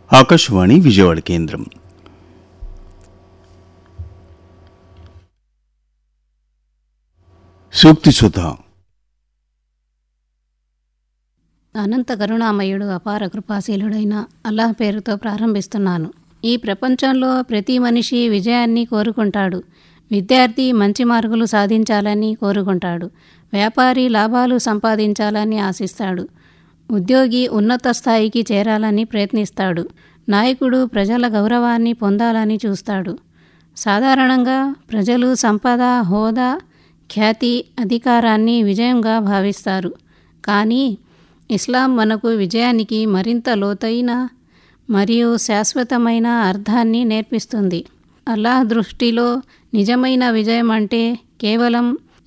ఆకాశవాణి విజయవాడ కేంద్రం సూక్తి సుధ అనంత కరుణామయుడు అపార కృపాశీలుడైన అల్లాహ్ పేరుతో ప్రారంభిస్తున్నాను ఈ ప్రపంచంలో ప్రతి మనిషి విజయాన్ని కోరుకుంటాడు విద్యార్థి మంచి మార్కులు సాధించాలని కోరుకుంటాడు వ్యాపారి లాభాలు సంపాదించాలని ఆశిస్తాడు ఉద్యోగి ఉన్నత స్థాయికి చేరాలని ప్రయత్నిస్తాడు నాయకుడు ప్రజల గౌరవాన్ని పొందాలని చూస్తాడు సాధారణంగా ప్రజలు సంపద హోదా ఖ్యాతి అధికారాన్ని విజయంగా భావిస్తారు కానీ ఇస్లాం మనకు విజయానికి మరింత లోతైన మరియు శాశ్వతమైన అర్థాన్ని నేర్పిస్తుంది అల్లాహ్ దృష్టిలో నిజమైన విజయం అంటే కేవలం